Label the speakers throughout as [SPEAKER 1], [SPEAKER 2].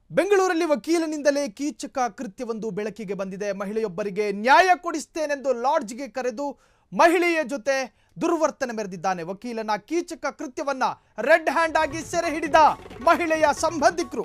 [SPEAKER 1] ಬೆಂಗಳೂರಲ್ಲಿ ವಕೀಲನಿಂದಲೇ ಕೀಚಕ ಕೃತ್ಯವೊಂದು ಬೆಳಕಿಗೆ ಬಂದಿದೆ ಮಹಿಳೆಯೊಬ್ಬರಿಗೆ ನ್ಯಾಯ ಕೊಡಿಸ್ತೇನೆಂದು ಲಾಡ್ಜ್ಗೆ ಕರೆದು ಮಹಿಳೆಯ ಜೊತೆ ದುರ್ವರ್ತನೆ ಮೆರೆದಿದ್ದಾನೆ ವಕೀಲನ ಕೀಚಕ ಕೃತ್ಯವನ್ನ ರೆಡ್ ಹ್ಯಾಂಡ್ ಆಗಿ ಸೆರೆ ಹಿಡಿದ ಮಹಿಳೆಯ ಸಂಬಂಧಿಕರು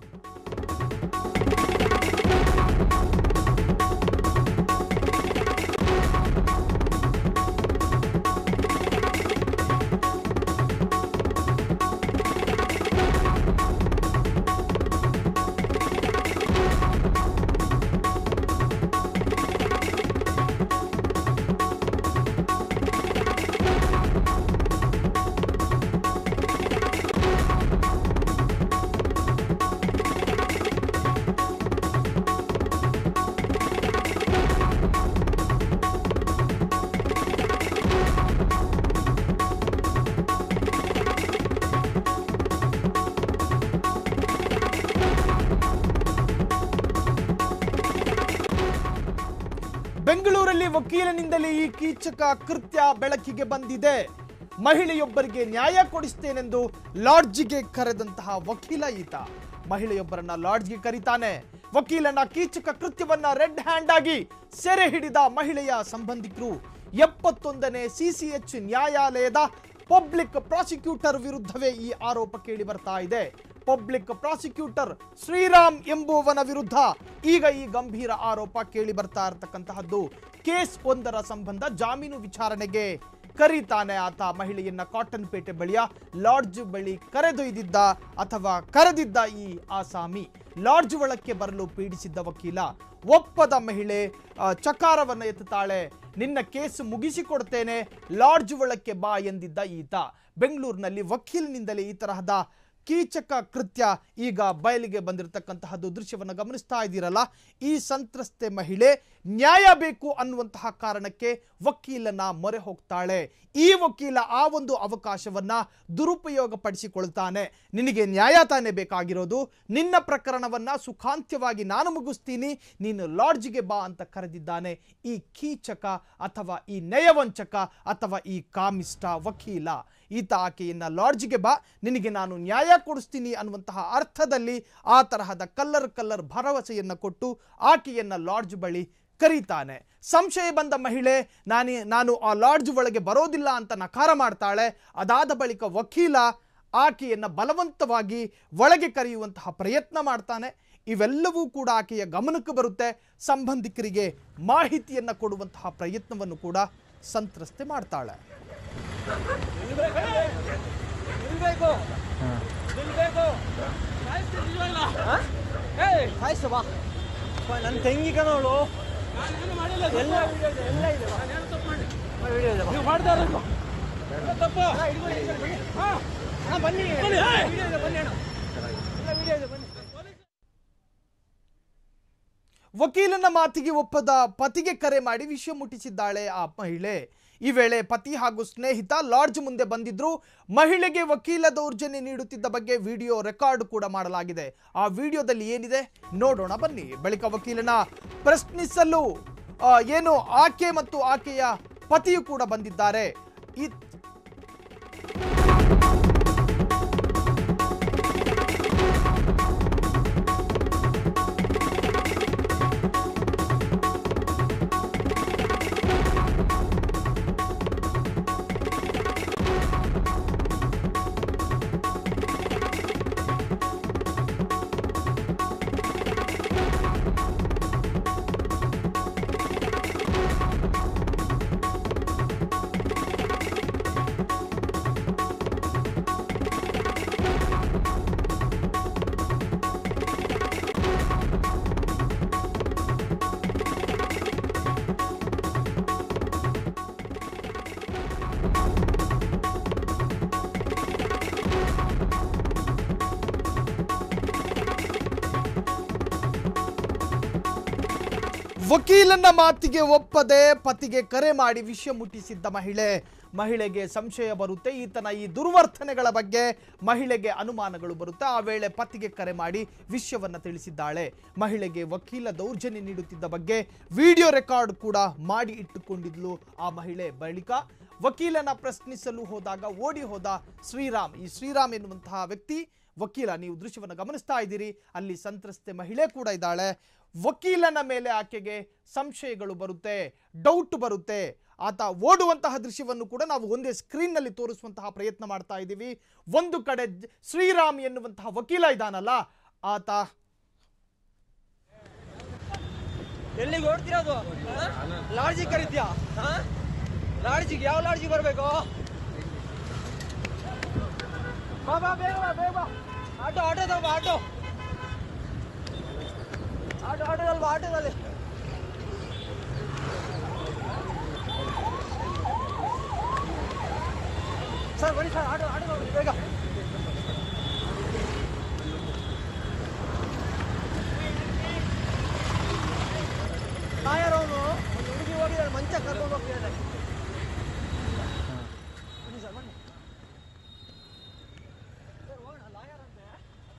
[SPEAKER 1] ಬೆಂಗಳೂರಲ್ಲಿ ವಕೀಲನಿಂದಲೇ ಈ ಕೀಚಕ ಕೃತ್ಯ ಬೆಳಕಿಗೆ ಬಂದಿದೆ ಮಹಿಳೆಯೊಬ್ಬರಿಗೆ ನ್ಯಾಯ ಕೊಡಿಸ್ತೇನೆಂದು ಲಾಡ್ಜ್ಗೆ ಕರೆದಂತಹ ವಕೀಲ ಈತ ಮಹಿಳೆಯೊಬ್ಬರನ್ನ ಲಾಡ್ಜ್ಗೆ ಕರೀತಾನೆ ವಕೀಲನ ಕೀಚಕ ಕೃತ್ಯವನ್ನ ರೆಡ್ ಹ್ಯಾಂಡ್ ಆಗಿ ಸೆರೆ ಹಿಡಿದ ಮಹಿಳೆಯ ಸಂಬಂಧಿಕರು ಎಪ್ಪತ್ತೊಂದನೇ ಸಿಸಿಎಚ್ ನ್ಯಾಯಾಲಯದ ಪಬ್ಲಿಕ್ ಪ್ರಾಸಿಕ್ಯೂಟರ್ ವಿರುದ್ಧವೇ ಈ ಆರೋಪ ಕೇಳಿ ಬರ್ತಾ ಇದೆ ಪಬ್ಲಿಕ್ ಪ್ರಾಸಿಕ್ಯೂಟರ್ ಶ್ರೀರಾಮ್ ಎಂಬುವವನ ವಿರುದ್ಧ ಈಗ ಈ ಗಂಭೀರ ಆರೋಪ ಕೇಳಿ ಬರ್ತಾ ಇರತಕ್ಕಂತಹದ್ದು ಕೇಸ್ ಒಂದರ ಸಂಬಂಧ ಜಾಮೀನು ವಿಚಾರಣೆಗೆ ಕರೀತಾನೆ ಆತ ಮಹಿಳೆಯನ್ನ ಕಾಟನ್ ಪೇಟೆ ಬಳಿಯ ಲಾಡ್ಜ್ ಬಳಿ ಕರೆದೊಯ್ದಿದ್ದ ಅಥವಾ ಕರೆದಿದ್ದ ಈ ಆಸಾಮಿ ಲಾಡ್ಜ್ ಒಳಕ್ಕೆ ಬರಲು ಪೀಡಿಸಿದ್ದ ವಕೀಲ ಒಪ್ಪದ ಮಹಿಳೆ ಆ, ಚಕಾರವನ್ನ ಎತ್ತುತ್ತಾಳೆ ನಿನ್ನ ಕೇಸ್ ಮುಗಿಸಿಕೊಡ್ತೇನೆ ಲಾಡ್ಜ್ ಒಳಕ್ಕೆ ಬಾ ಎಂದಿದ್ದ ಈತ ಬೆಂಗಳೂರಿನಲ್ಲಿ ವಕೀಲನಿಂದಲೇ ಈ ತರಹದ ಕೀಚಕ ಕೃತ್ಯ ಈಗ ಬಯಲಿಗೆ ಬಂದಿರತಕ್ಕಂತಹದ್ದು ದೃಶ್ಯವನ್ನು ಗಮನಿಸ್ತಾ ಇದ್ದೀರಲ್ಲ ಈ ಸಂತ್ರಸ್ತೆ ಮಹಿಳೆ ನ್ಯಾಯ ಬೇಕು ಅನ್ನುವಂತಹ ಕಾರಣಕ್ಕೆ ವಕೀಲನ ಮೊರೆ ಹೋಗ್ತಾಳೆ ಈ ವಕೀಲ ಆ ಒಂದು ಅವಕಾಶವನ್ನ ದುರುಪಯೋಗ ಪಡಿಸಿಕೊಳ್ತಾನೆ ನಿನಗೆ ನ್ಯಾಯ ತಾನೇ ಬೇಕಾಗಿರೋದು ನಿನ್ನ ಪ್ರಕರಣವನ್ನ ಸುಖಾಂತ್ಯವಾಗಿ ನಾನು ಮುಗಿಸ್ತೀನಿ ನೀನು ಲಾಡ್ಜ್ಗೆ ಬಾ ಅಂತ ಕರೆದಿದ್ದಾನೆ ಈ ಕೀಚಕ ಅಥವಾ ಈ ನಯವಂಚಕ ಅಥವಾ ಈ ಕಾಮಿಷ್ಟ ವಕೀಲ ಈತ ಆಕೆಯನ್ನ ಲಾಡ್ಜ್ಗೆ ಬಾ ನಿನಗೆ ನಾನು ನ್ಯಾಯ ಕೊಡಿಸ್ತೀನಿ ಅನ್ನುವಂತಹ ಅರ್ಥದಲ್ಲಿ ಆ ತರಹದ ಕಲ್ಲರ್ ಕಲ್ಲರ್ ಭರವಸೆಯನ್ನ ಕೊಟ್ಟು ಆಕೆಯನ್ನ ಲಾಡ್ಜ್ ಬಳಿ ಕರೀತಾನೆ ಸಂಶಯ ಬಂದ ಮಹಿಳೆ ನಾನೇ ನಾನು ಆ ಲಾಡ್ಜ್ ಒಳಗೆ ಬರೋದಿಲ್ಲ ಅಂತ ನಕಾರ ಮಾಡ್ತಾಳೆ ಅದಾದ ಬಳಿಕ ವಕೀಲ ಆಕೆಯನ್ನ ಬಲವಂತವಾಗಿ ಒಳಗೆ ಕರೆಯುವಂತಹ ಪ್ರಯತ್ನ ಮಾಡ್ತಾನೆ ಇವೆಲ್ಲವೂ ಕೂಡ ಆಕೆಯ ಗಮನಕ್ಕೆ ಬರುತ್ತೆ ಸಂಬಂಧಿಕರಿಗೆ ಮಾಹಿತಿಯನ್ನ ಕೊಡುವಂತಹ ಪ್ರಯತ್ನವನ್ನು ಕೂಡ ಸಂತ್ರಸ್ತೆ ಮಾಡ್ತಾಳೆ
[SPEAKER 2] ನಿಲ್ಬೇಕು ನಿಲ್ಬೇಕು ಕಾಯಿಸ್ತು ಬಾ ನನ್ನ ತಂಗಿ ಕಣವಳು ಎಲ್ಲ ವಿಡಿಯೋ ಇದೆ ಎಲ್ಲ ಇದೆ ಬಾ. ವಿಡಿಯೋ ಇದೆ ಬಾ. ಅಣ್ಣ, ಬನ್ನಿ ವಿಡಿಯೋ ಇದೆ ಬನ್ನಿ ಅಣ್ಣ ಎಲ್ಲ ವಿಡಿಯೋ ಇದೆ ಬನ್ನಿ
[SPEAKER 1] ವಕೀಲನ ಮಾತಿಗೆ ಒಪ್ಪದ ಪತಿಗೆ ಕರೆ ಮಾಡಿ ವಿಷಯ ಮುಟ್ಟಿಸಿದ್ದಾಳೆ ಆ ಮಹಿಳೆ ಈ ವೇಳೆ ಪತಿ ಹಾಗೂ ಸ್ನೇಹಿತ ಲಾಡ್ಜ್ ಮುಂದೆ ಬಂದಿದ್ರು ಮಹಿಳೆಗೆ ವಕೀಲ ದೌರ್ಜನ್ಯ ನೀಡುತ್ತಿದ್ದ ಬಗ್ಗೆ ವಿಡಿಯೋ ರೆಕಾರ್ಡ್ ಕೂಡ ಮಾಡಲಾಗಿದೆ ಆ ವಿಡಿಯೋದಲ್ಲಿ ಏನಿದೆ ನೋಡೋಣ ಬನ್ನಿ ಬಳಿಕ ವಕೀಲನ ಪ್ರಶ್ನಿಸಲು ಆ, ಏನು ಆಕೆ ಮತ್ತು ಆಕೆಯ ಪತಿಯು ಕೂಡ ಬಂದಿದ್ದಾರೆ ಈ ವಕೀಲನ ಮಾತಿಗೆ ಒಪ್ಪದೆ ಪತಿಗೆ ಕರೆ ಮಾಡಿ ವಿಷಯ ಮುಟ್ಟಿಸಿದ್ದ ಮಹಿಳೆ ಮಹಿಳೆಗೆ ಸಂಶಯ ಬರುತ್ತೆ ಈತನ ಈ ದುರ್ವರ್ತನೆಗಳ ಬಗ್ಗೆ ಮಹಿಳೆಗೆ ಅನುಮಾನಗಳು ಬರುತ್ತೆ ಆ ವೇಳೆ ಪತಿಗೆ ಕರೆ ಮಾಡಿ ವಿಷಯವನ್ನ ತಿಳಿಸಿದ್ದಾಳೆ ಮಹಿಳೆಗೆ ವಕೀಲ ದೌರ್ಜನ್ಯ ನೀಡುತ್ತಿದ್ದ ಬಗ್ಗೆ ವಿಡಿಯೋ ರೆಕಾರ್ಡ್ ಕೂಡ ಮಾಡಿ ಇಟ್ಟುಕೊಂಡಿದ್ಲು ಆ ಮಹಿಳೆ ಬಳಿಕ ವಕೀಲನ ಪ್ರಶ್ನಿಸಲು ಹೋದಾಗ ಓಡಿ ಹೋದ ಶ್ರೀರಾಮ್ ಈ ಶ್ರೀರಾಮ್ ಎನ್ನುವಂತಹ ವ್ಯಕ್ತಿ ವಕೀಲ ನೀವು ದೃಶ್ಯವನ್ನು ಗಮನಿಸ್ತಾ ಇದ್ದೀರಿ ಅಲ್ಲಿ ಸಂತ್ರಸ್ತೆ ಮಹಿಳೆ ಕೂಡ ಇದ್ದಾಳೆ ವಕೀಲನ ಮೇಲೆ ಆಕೆಗೆ ಸಂಶಯಗಳು ಬರುತ್ತೆ ಡೌಟ್ ಬರುತ್ತೆ ಆತ ಓಡುವಂತಹ ದೃಶ್ಯವನ್ನು ಕೂಡ ನಾವು ಒಂದೇ ಸ್ಕ್ರೀನ್ನಲ್ಲಿ ತೋರಿಸುವಂತಹ ಪ್ರಯತ್ನ ಮಾಡ್ತಾ ಇದ್ದೀವಿ ಒಂದು ಕಡೆ ಜ- ಶ್ರೀರಾಮ್ ಎನ್ನುವಂತಹ ವಕೀಲ ಇದ್ದಾನಲ್ಲ ಆತ
[SPEAKER 2] ಎಲ್ಲಿಗೆ ಓಡ್ತಿರೋದು ಲಾಡ್ಜಿಗೆ ಕರಿತ್ಯಾ ಲಾಡ್ಜಿಗೆ ಯಾವ ಲಾಡ್ಜಿಗೆ ಬರಬೇಕು ಬಾ ಬಾ ಬೇಗ ಬಾ ಬೇಗ ಬಾ ಆಟೋ ಆಟೋದಲ್ಲಿ ಬಾ ಆಟೋ ಆಟೋ ಆಟೋದಲ್ಲಿ ಬಾ ಆಟೋದಲ್ಲಿ ಸರ್ ಬನ್ನಿ ಸರ್ ಆಟೋ ಆಟೋ ಬನ್ನಿ ಬೇಗ ನಾಯಾರವನು ಒಂದು ಹುಡುಗಿ ಹೋಗಿದ್ದಾಳೆ ಮಂಚ ಕರ್ಕೊಂಡು ಹೋಗ್ತೀನಿ